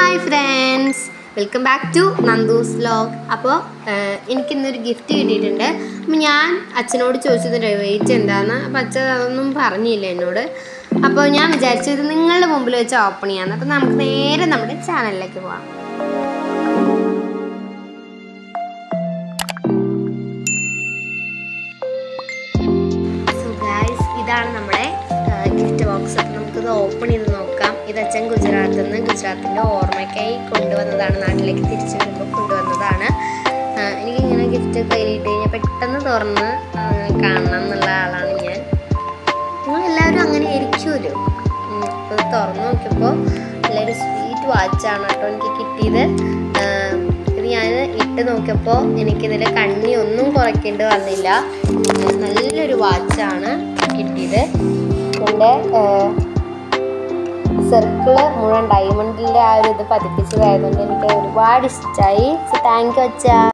hi friends welcome back to നന്ദൂസ് vlog അപ്പോൾ എനിക്കിന്നൊരു ഗിഫ്റ്റ് കിട്ടിയിട്ടുണ്ട് അപ്പം ഞാൻ അച്ഛനോട് ചോദിച്ചത് വെയിറ്റ് എന്താന്ന് അപ്പം അച്ഛൻ അതൊന്നും പറഞ്ഞില്ല എന്നോട് അപ്പോൾ ഞാൻ വിചാരിച്ചു ഇത് നിങ്ങളുടെ മുമ്പിൽ വെച്ച് ഓപ്പൺ ചെയ്യാന്ന് അപ്പം നമുക്ക് നേരെ നമ്മുടെ ചാനലിലേക്ക് പോവാം സോ ഗായ്സ് ഇതാണ് നമ്മുടെ ഗിഫ്റ്റ് ബോക്സ് അപ്പം നമുക്കിത് ഓപ്പൺ ചെയ്ത് നോക്കാം ഇത് അച്ഛൻ ഗുജറാത്തിൽ നിന്ന് ഗുജറാത്തിൻ്റെ ഓർമ്മയ്ക്കായി കൊണ്ടുവന്നതാണ് നാട്ടിലേക്ക് തിരിച്ചു വരുമ്പോൾ കൊണ്ടുവന്നതാണ് ആ, എനിക്കിങ്ങനെ ഗിഫ്റ്റ് കയ്യിലിട്ട് കഴിഞ്ഞാൽ പെട്ടെന്ന് തുറന്ന് ആ, കാണണം എന്നുള്ള ആളാണ് ഞാൻ നിങ്ങളെല്ലാവരും അങ്ങനെ ആയിരിക്കുമല്ലോ അപ്പോൾ ഇത് തുറന്ന് നോക്കിയപ്പോൾ നല്ലൊരു സ്വീറ്റ് വാച്ചാണ് കേട്ടോ എനിക്ക് കിട്ടിയത് ആ, ഇത് ഞാൻ ഇട്ട് നോക്കിയപ്പോൾ എനിക്കിതിൽ കണ്ണി ഒന്നും കുറയ്ക്കേണ്ടി വന്നില്ല ആ, നല്ലൊരു വാച്ചാണ് കിട്ടിയത് എൻ്റെ സർക്കിള് മുഴുവൻ ഡയമണ്ടിൻ്റെ ആ ഒരു ഇത് പതിപ്പിച്ചതായതുകൊണ്ട് എനിക്ക് ഒരുപാട് ഇഷ്ടമായി സോ താങ്ക് യു അച്ഛാ